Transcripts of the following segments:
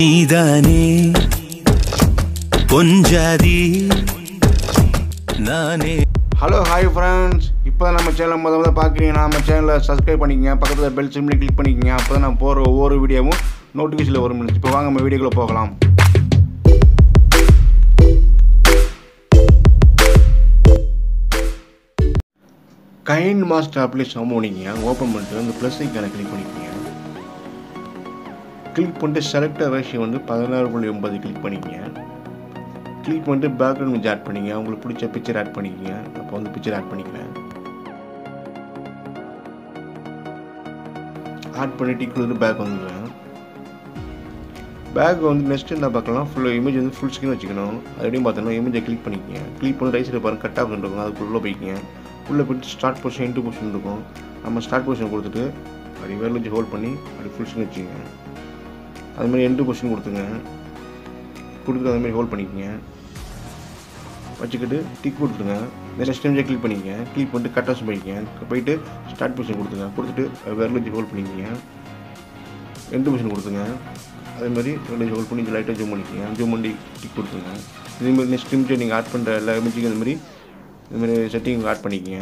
நீதானே பொஞ்சாதி நானே hello hi friends இப்போ நம்ம சேனல் முத முத பார்க்குறீங்கன்னா நம்ம சேனலை சப்ஸ்கிரைப் பண்ணிக்கங்க பக்கத்தில் பெல் சிம்லி கிளிக் பண்ணிக்கங்க அப்போ தான் நான் போகிற ஒவ்வொரு வீடியோவும் நோட்டிஃபிகேஷனில் வரும் இப்போ வாங்க நம்ம வீடியோக்குள்ளே போகலாம் கைண்ட் மாஸ்டர் அப்ளிகேஷன் போனீங்க ஓப்பன் பண்ணிட்டு அந்த ப்ளஸ் ஐக்கான கிளிக் பண்ணிக்கோங்க கிளிக் பண்ணிட்டு செலக்டர் ரேஷியோ வந்து பதினாறு புள்ளி ஒன்பது கிளிக் பண்ணிக்கங்க கிளிக் பண்ணிட்டு பேக்ரவுண்ட் இமேஜ் ஆட் பண்ணிங்க உங்களுக்கு பிடிச்ச பிக்சர் ஆட் பண்ணிக்கங்க அப்போ வந்து பிக்சர் ஆட் பண்ணிக்கிறேன் ஆட் பண்ணி டிக் கொடுத்து பேக் வந்துடுவேன் பேக் வந்து நெக்ஸ்ட் என்ன பார்க்கலாம் ஃபுல் இமேஜ் வந்து ஃபுல் ஸ்க்ரீன் வச்சுக்கணும் அது எப்படியும் பார்த்தோம்னா இமேஜை கிளிக் பண்ணிக்கங்க கிளிக் பண்ணி ரைட் சைடு பாருங்க கட் ஆப்ஷன் இருக்கும் அதுக்குள்ளே போய்க்கிங்க உள்ளே போயிட்டு ஸ்டார்ட் பொசிஷன் இன்ட்டு பொசிஷன் இருக்கும் நம்ம ஸ்டார்ட் பொசிஷன் கொடுத்துட்டு அப்படி வேலை வச்சு ஹோல்ட் பண்ணி அப்படி ஃபுல் ஸ்க்ரீன் வச்சுக்கோங்க அது மாதிரி எண்டு பொசிஷன் கொடுத்துங்க கொடுத்துட்டு அது மாதிரி ஹோல்ட் பண்ணிக்கங்க வச்சுக்கிட்டு டிக் கொடுத்துருங்க நெக்ஸ்ட் இமேஜை கிளிக் பண்ணிக்கங்க கிளிக் பண்ணிட்டு கட் ஆப்ஷன் பண்ணிக்கங்க போயிட்டு ஸ்டார்ட் பொசிஷன் கொடுத்துங்க கொடுத்துட்டு விரல் வச்சு ஹோல்ட் பண்ணிக்கங்க எண்டு பொசிஷன் கொடுத்துங்க அதே மாதிரி விரல் வச்சு ஹோல்ட் பண்ணி லைட்டாக ஜூம் பண்ணிக்கங்க ஜூம் பண்ணி டிக் கொடுத்துங்க இதேமாதிரி நெக்ஸ்ட் இமேஜை நீங்கள் ஆட் பண்ணுற எல்லா இமேஜுக்கும் இந்த மாதிரி இந்த மாதிரி செட்டிங் ஆட் பண்ணிக்கங்க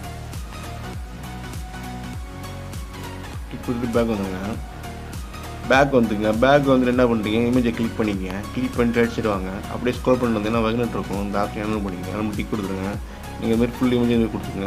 டிக் கொடுத்துட்டு பேக் வந்துடுங்க பேக் வந்துங்க பேக் வந்துட்டு என்ன பண்ணுறீங்க இமேஜை கிளிக் பண்ணிக்கங்க கிளிக் பண்ணிட்டு அடிச்சிடுவாங்க அப்படியே ஸ்க்ரோல் பண்ணி வந்தீங்கன்னா வகனட் இருக்கும் இந்த ஆப்ஷன் என்ன பண்ணிக்கங்க நம்ம டிக் கொடுத்துருங்க நீங்கள் இது மாதிரி ஃபுல் இமேஜ் கொடுத்துருங்க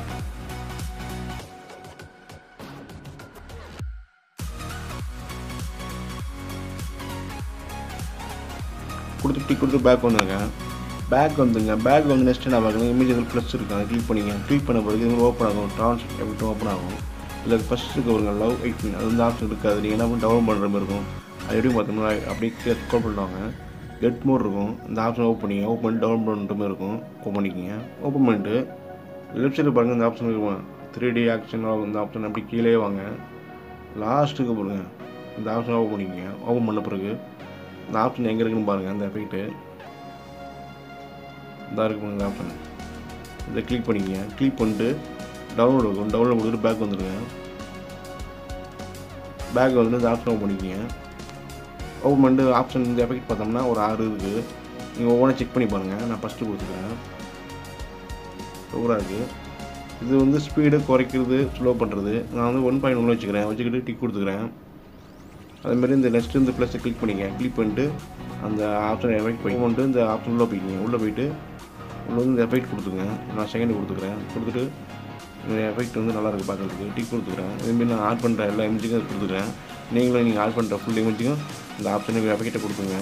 கொடுத்து டிக் கொடுத்து பேக் வந்துருங்க பேக் வந்துங்க பேக் வந்து நெக்ஸ்ட் என்ன பார்க்கணும் இமேஜ் வந்து ப்ளஸ் இருக்கு அதை கிளிக் பண்ணிங்க கிளிக் பண்ண பிறகு இது ஓப்பன் ஆகும் ட்ரான்ஸ் எப்படி ஓப்பன் ஆகும் இதில் ஃபஸ்ட் இருக்க ஒரு லவ் எயிட்டின் அது வந்து ஆப்ஷன் இருக்காது நீங்கள் என்ன பண்ணி டவுன்லோட் பண்ணுற மாதிரி இருக்கும் அது எப்படி பார்த்தோம்னா அப்படியே ஸ்க்ரோல் பண்ணுவாங்க கெட் மோட் இருக்கும் இந்த ஆப்ஷன் ஓப்பன் பண்ணிங்க ஓப்பன் பண்ணி டவுன்லோட் பண்ணுற மாதிரி இருக்கும் ஓப்பன் பண்ணிக்கிங்க ஓப்பன் பண்ணிட்டு லெஃப்ட் சைடு பாருங்கள் இந்த ஆப்ஷன் இருக்கும் த்ரீ டி ஆக்ஷன் இந்த ஆப்ஷன் அப்படி கீழே வாங்க லாஸ்ட்டுக்கு பாருங்க இந்த ஆப்ஷன் ஓப்பன் பண்ணிக்கங்க ஓப்பன் பண்ண பிறகு இந்த ஆப்ஷன் எங்கே இருக்குன்னு பாருங்கள் இந்த எஃபெக்ட்டு இந்த இருக்கு இந்த ஆப்ஷன் இதை கிளிக் பண்ணிக்கங்க கிளிக் பண்ணிட்டு டவுன்லோட் இருக்கும் டவுன்லோட் கொடுத்துட்டு பேக் வந்துடுங்க பேக் வந்துட்டு இந்த ஆப்ஷன் ஓப்பன் பண்ணிக்கங்க ஓப்பன் பண்ணிட்டு ஆப்ஷன் இந்த எஃபெக்ட் பார்த்தோம்னா ஒரு ஆறு இருக்குது நீங்கள் ஒவ்வொன்றா செக் பண்ணி பாருங்கள் நான் ஃபஸ்ட்டு கொடுத்துக்கிறேன் சூப்பராக இருக்குது இது வந்து ஸ்பீடு குறைக்கிறது ஸ்லோ பண்ணுறது நான் வந்து ஒன் பாயிண்ட் ஒன்று வச்சுக்கிறேன் வச்சுக்கிட்டு டிக் கொடுத்துக்கிறேன் அதேமாதிரி இந்த நெக்ஸ்ட் இந்த ப்ளஸ்ஸை கிளிக் பண்ணிங்க கிளிக் பண்ணிட்டு அந்த ஆப்ஷன் எஃபெக்ட் போய் பண்ணிட்டு இந்த ஆப்ஷன் உள்ளே போய்க்கிங்க உள்ளே போயிட்டு உள்ள வந்து இந்த எஃபெக்ட் கொடுத்துங்க நான் செகண்ட் கொடுத்துக்கிறேன் கொடுத்துட்டு இந்த எஃபெக்ட் வந்து நல்லா இருக்குது பார்க்குறதுக்கு டிக் கொடுத்துக்கிறேன் இதேமாரி நான் ஆட் பண்ணுற எல்லா இமேஜுக்கும் கொடுத்துக்கிறேன் நீங்களும் நீங்கள் ஆட் பண்ணுற ஃபுல் இமேஜுக்கும் இந்த ஆப்ஷனுக்கு எஃபெக்ட்டை கொடுத்துங்க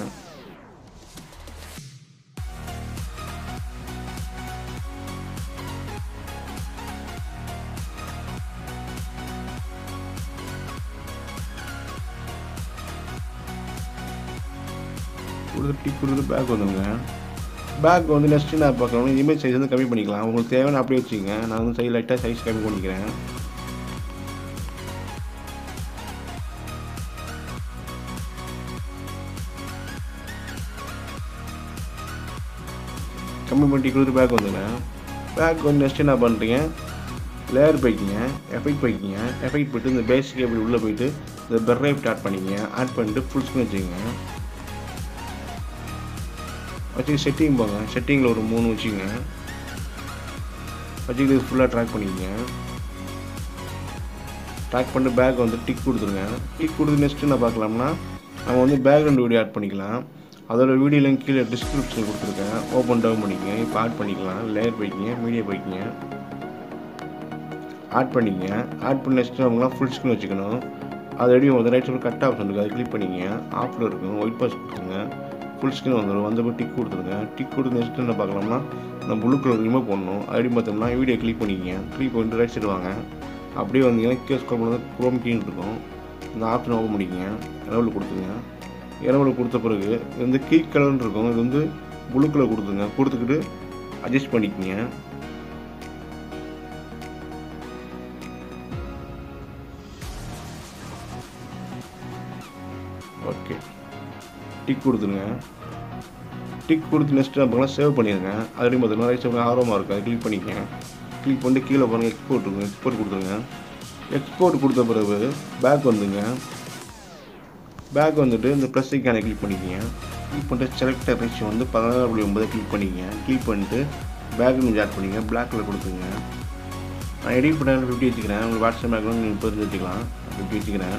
கொடுத்து டிக் கொடுத்து பேக் வந்துங்க பேக் வந்து நெக்ஸ்ட்டு நான் பார்க்கணும் இமேஜ் சைஸ் வந்து கம்மி பண்ணிக்கலாம் உங்களுக்கு தேவையான அப்படியே வச்சுக்கோங்க நான் வந்து சைஸ் லைட்டாக சைஸ் கம்மி பண்ணிக்கிறேன் கம்மி பண்ணி கொடுத்து பேக் வந்துங்க பேக் வந்து நெக்ஸ்ட் என்ன பண்ணுறீங்க லேயர் போய்க்கிங்க எஃபெக்ட் போய்க்கிங்க எஃபெக்ட் போய்ட்டு இந்த பேசிக் எப்படி உள்ளே போயிட்டு இந்த பெர்ரைப்ட் ஆட் பண்ணிங்க ஆட் பண்ணிட்டு ஃபுல் ஸ்க்ரீன் வச்சுக்கோங்க வச்சு செட்டிங் போங்க செட்டிங்கில் ஒரு மூணு வச்சுக்கோங்க வச்சுக்கிட்டு ஃபுல்லாக ட்ராக் பண்ணிக்கங்க ட்ராக் பண்ணிட்டு பேக் வந்து டிக் கொடுத்துருங்க டிக் கொடுத்து நெக்ஸ்ட்டு என்ன பார்க்கலாம்னா நம்ம வந்து பேக்ரவுண்ட் வீடியோ ஆட் பண்ணிக்கலாம் அதோட வீடியோலாம் கீழே டிஸ்கிரிப்ஷன் கொடுத்துருக்கேன் ஓப்பன் டவுன் பண்ணிக்கங்க இப்போ ஆட் பண்ணிக்கலாம் லேயர் போய்க்கிங்க மீடியா போய்க்கிங்க ஆட் பண்ணிக்கங்க ஆட் பண்ணி நெக்ஸ்ட் நம்மளாம் ஃபுல் ஸ்க்ரீன் வச்சுக்கணும் அது எப்படி வந்து ரைட் சைடு கட் ஆப்ஷன் இருக்குது அது கிளிக் பண்ணிக்கங்க ஆஃபில் இருக்கும் ஒயிட் பாஸ் கொடுத்துருங்க ஃபுல் ஸ்க்ரீன் வந்துடும் வந்தப்போ டிக் கொடுத்துருங்க டிக் கொடுத்து நெக்ஸ்ட் என்ன பார்க்கலாம்னா நம்ம ப்ளூ கலர் ரிமூவ் பண்ணணும் அப்படி பார்த்தோம்னா வீடியோ கிளிக் பண்ணிக்கங்க கிளிக் பண்ணிட்டு ரைட் சைடு வாங்க அப்படியே வந்தீங்கன்னா கீழே ஸ்க்ரோல் பண்ணது குரோம் கீழ் இருக்கும் இந்த ஆப்ஷன் ஓப்பன் பண்ணிக்கங்க இரவில் கொடுத்துங்க இரவில் கொடுத்த பிறகு இது வந்து கீ கலர்னு இருக்கும் இது வந்து ப்ளூ கலர் கொடுத்துங்க கொடுத்துக்கிட்டு அட்ஜஸ்ட் பண்ணிக்கங்க ஓகே டிக் கொடுத்துருங்க டிக் கொடுத்து நெக்ஸ்ட் நம்ம சேவ் பண்ணிடுங்க அதுலேயும் பார்த்தீங்கன்னா ரைட் சைடு ஆர்வமாக இருக்கும் அதை கிளிக் பண்ணிக்கங்க கிளிக் பண்ணிட்டு கீழே பாருங்கள் எக்ஸ்போர்ட் இருக்கும் எக்ஸ்போர்ட் கொடுத்துருங்க எக்ஸ்போர்ட் கொடுத்த பிறகு பேக் வந்துங்க பேக் வந்துட்டு இந்த ப்ளஸ் ஐக்கானை கிளிக் பண்ணிக்கிங்க கிளிக் பண்ணிட்டு செலக்டர் ரேஷியோ வந்து பதினாறு புள்ளி ஒன்பதை கிளிக் பண்ணிக்கங்க கிளிக் பண்ணிட்டு பேக் கொஞ்சம் ஆட் பண்ணிங்க பிளாக் கலர் கொடுத்துங்க நான் எடிட் பண்ண ஃபிஃப்டி வச்சுக்கிறேன் உங்களுக்கு வாட்ஸ்அப் பேக்ரவுண்ட் நீங்கள் முப்பது வச்சுக்கலாம் ஃபிஃப்டி வச்சுக்கிறேன்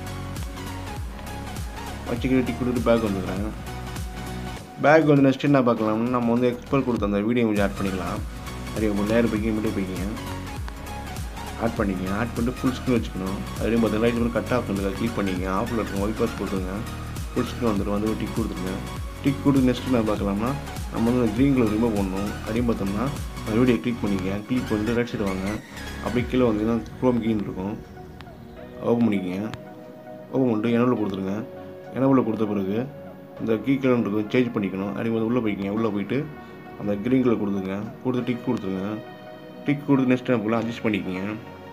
வச்சுக்கிட்டு டிக் கொடுத்துட்டு பேக் வந்துக்கிறேன் பேக் வந்து நெக்ஸ்ட் என்ன பார்க்கலாம்னா நம்ம வந்து எக்ஸ்போர்ட் கொடுத்த அந்த வீடியோ கொஞ்சம் ஆட் பண்ணிக்கலாம் அதே ஒரு நேரம் போய்க்கு மீடியோ போய்க்கிங்க ஆட் பண்ணிக்கங்க ஆட் பண்ணிட்டு ஃபுல் ஸ்க்ரீன் வச்சுக்கணும் அதே மாதிரி ரைட் பண்ணி கட் ஆஃப் பண்ணுங்க கிளிக் பண்ணிங்க ஆஃபில் இருக்கும் ஒயிட் பாஸ் கொடுத்துருங்க ஃபுல் ஸ்க்ரீன் வந்துடும் வந்து ஒரு டிக் கொடுத்துருங்க டிக் கொடுத்து நெக்ஸ்ட் என்ன பார்க்கலாம்னா நம்ம வந்து அந்த க்ரீன் கலர் ரிமூவ் பண்ணணும் அதே பார்த்தோம்னா அந்த வீடியோ கிளிக் பண்ணிக்க கிளிக் பண்ணிட்டு ரைட் சைடு வாங்க அப்படி கீழே வந்தீங்கன்னா க்ரோம் கீன் இருக்கும் ஓப்பன் பண்ணிக்கங்க ஓப்பன் பண்ணிட்டு எனவில் கொடுத்துருங்க எனவில் கொடுத்த பிறகு இந்த கீ கலர் இருக்கும் சேஞ்ச் பண்ணிக்கணும் அதே மாதிரி உள்ளே போய்க்கிங்க உள்ளே போயிட்டு அந்த க்ரீன் கலர் கொடுத்துங்க கொடுத்து டிக் கொடுத்துருங்க டிக் கொடுத்து நெக்ஸ்ட் டைம் அட்ஜஸ்ட் பண்ணிக்கங்க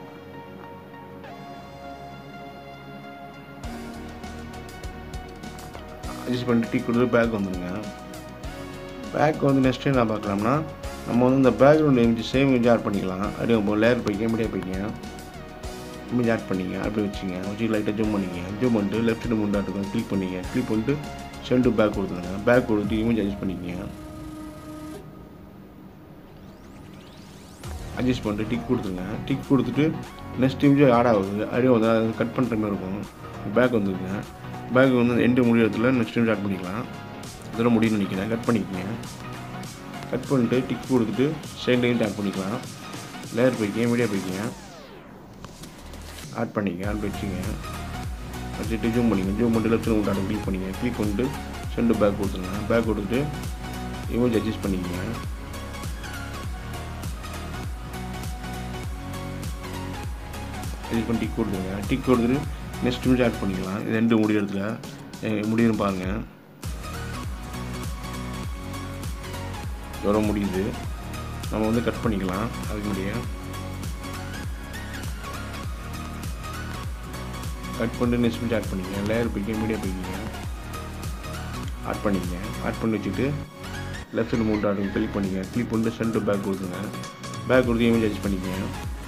அட்ஜஸ்ட் பண்ணிட்டு டிக் கொடுத்து பேக் வந்துடுங்க பேக் வந்து நெக்ஸ்ட் டைம் நான் பார்க்கலாம்னா நம்ம வந்து இந்த background image same image add பண்ணிக்கலாம் அப்படியே லேயர் போய்க்க மீடியா போய்க்க இமேஜ் ஆட் பண்ணிங்க அப்படி வச்சுங்க வச்சு லைட்டாக ஜூம் பண்ணிங்க ஜூம் பண்ணிட்டு லெஃப்ட் சைடு முன்னாடி இருக்கும் கிளிக் பண்ணிங்க கிளிக் பண்ணிட்டு சென்ட் பேக் கொடுத்துருங்க பேக் கொடுத்து இமேஜ் அட்ஜஸ்ட் பண்ணிக்கங்க அட்ஜஸ்ட் பண்ணிட்டு டிக் கொடுத்துருங்க டிக் கொடுத்துட்டு நெக்ஸ்ட் இமேஜ் ஆட் ஆகுது அப்படியே வந்து அதை கட் பண்ணுற மாதிரி இருக்கும் பேக் வந்துருங்க பேக் வந்து எண்டு முடியறதுல நெக்ஸ்ட் இமேஜ் ஆட் பண்ணிக்கலாம் இதெல்லாம் முடியும்னு நினைக்கிறேன் கட் பண்ணிக்கங்க கட் பண்ணிட்டு டிக் கொடுத்துட்டு செகண்ட் ஆட் பண்ணிக்கலாம் லேயர் போய்க்கிங்க மீடியா போய்க்கிங்க ஆட் பண்ணிக்க ஆட் வச்சுங்க வச்சுட்டு ஜூம் பண்ணிங்க ஜூம் பண்ணிட்டு லெஃப்ட் உண்டான கிளிக் பண்ணிங்க கிளிக் பண்ணிட்டு சென்ட் பேக் கொடுத்துருங்க பேக் கொடுத்துட்டு இமேஜ் அட்ஜஸ்ட் பண்ணிக்கங்க அட்ஜஸ்ட் பண்ணி டிக் கொடுத்துருங்க டிக் கொடுத்துட்டு நெக்ஸ்ட் இமேஜ் ஆட் பண்ணிக்கலாம் இது ரெண்டு முடியறதுல முடியும்னு பாருங்கள் எவ்வளோ முடியுது நம்ம வந்து கட் பண்ணிக்கலாம் அதுக்கு முடியும் கட் பண்ணிட்டு நெக்ஸ்ட் மினிட் ஆட் பண்ணிக்கங்க லேயர் போய்க்க மீடியா போய்க்கிங்க ஆட் பண்ணிக்கங்க ஆட் பண்ணி வச்சுட்டு லெஃப்ட் சைடு மூணு ஆட் கிளிக் பண்ணிங்க கிளிக் பண்ணிட்டு சென்டர் பேக் கொடுத்துங்க பேக் கொடுத்து இமேஜ் அட்ஜஸ்ட் பண்ணிக்கங்க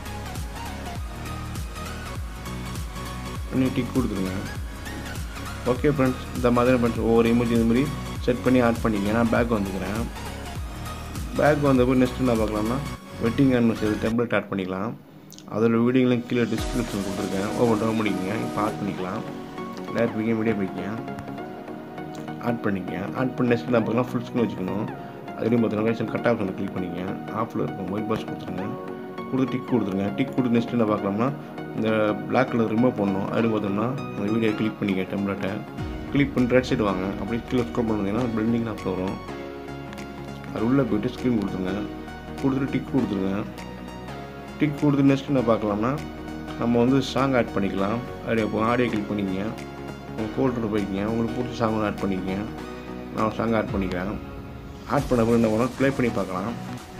பண்ணி டிக் கொடுத்துருங்க ஓகே ஃப்ரெண்ட்ஸ் இந்த மாதிரி ஃப்ரெண்ட்ஸ் ஒவ்வொரு இமேஜ் இந்த மாதிரி செட் பண்ணி ஆட் பண்ணிங்க நான் பேக் வந்துக்கிறேன் பேக் வந்தப்போ நெக்ஸ்ட் என்ன பார்க்கலாம்னா வெட்டிங் அனிவர்சரி டெம்ப்ளேட் ஆட் பண்ணிக்கலாம் அதோட வீடியோலாம் கீழே டிஸ்கிரிப்ஷன் கொடுத்துருக்கேன் ஓப்பன் டவுன் பண்ணிக்கங்க இப்போ ஆட் பண்ணிக்கலாம் டேரக்ட் போய்க்க மீடியா போய்க்க ஆட் பண்ணிக்க ஆட் பண்ணி நெக்ஸ்ட் என்ன பார்க்கலாம் ஃபுல் ஸ்க்ரீன் வச்சுக்கணும் அதுலேயும் பார்த்தீங்கன்னா கட் ஆப்ஷன் கிளிக் பண்ணிக்க ஆஃபில் இருக்கும் ஒயிட் பாஸ் கொடுத்துருங்க கொடுத்து டிக் கொடுத்துருங்க டிக் கொடுத்து நெக்ஸ்ட் என்ன பார்க்கலாம்னா இந்த பிளாக் கலர் ரிமூவ் பண்ணணும் அதுன்னு பார்த்தோம்னா அந்த வீடியோ கிளிக் பண்ணிக்க டெம்ப்ளேட்டை கிளிக் பண்ணி ரைட் சைடு வாங்க அப்படியே கீழே ஸ்க்ரோல் பண்ணுறீங்கன்னா பில்டிங் ஆப்ஸ் வரும் அது உள்ளே போயிட்டு ஸ்க்ரீன் கொடுத்துருங்க கொடுத்துட்டு டிக் கொடுத்துருங்க டிக் கொடுத்து நெக்ஸ்ட் என்ன பார்க்கலாம்னா நம்ம வந்து சாங் ஆட் பண்ணிக்கலாம் அப்படியே இப்போ ஆடியோ கிளிக் பண்ணிக்கங்க உங்கள் ஃபோல்டர் போய்க்கிங்க உங்களுக்கு பிடிச்ச சாங் ஆட் பண்ணிக்கங்க நான் சாங் ஆட் பண்ணிக்கிறேன் ஆட் பண்ண பிறகு என்ன பண்ணலாம் ப்ளே பண்ணி பார்க்கலாம்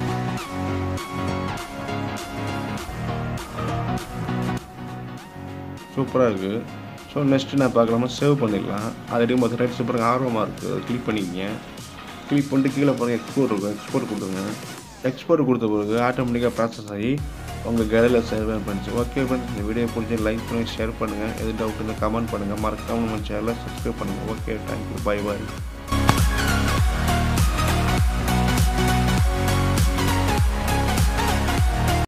சூப்பராக இருக்குது ஸோ நெக்ஸ்ட்டு நான் பார்க்கலாமா சேவ் பண்ணிக்கலாம் ஆல்ரெடி மற்ற ரைட் சூப்பராக ஆர்வமாக இருக்குது அதை கிளிக் பண்ணிக்கங்க கிளிக் பண்ணிட்டு கீழே பாருங்கள் எக்ஸ்போர்ட் இருக்கும் எக்ஸ்போர்ட் கொடுத்துருங்க எக்ஸ்போர்ட் கொடுத்த பிறகு ஆட்டோமேட்டிக்காக ப்ராசஸ் ஆகி உங்கள் கேலரியில் சேவ் பண்ணிச்சு ஓகே ஃப்ரெண்ட்ஸ் இந்த வீடியோ பிடிச்சி லைக் பண்ணி ஷேர் பண்ணுங்கள் எது டவுட் இருந்தால் கமெண்ட் பண்ணுங்கள் மறக்காமல் நம்ம சேனலை சப்ஸ்கிரைப் பண்ணுங்கள் ஓகே தேங்க்யூ பை பாய்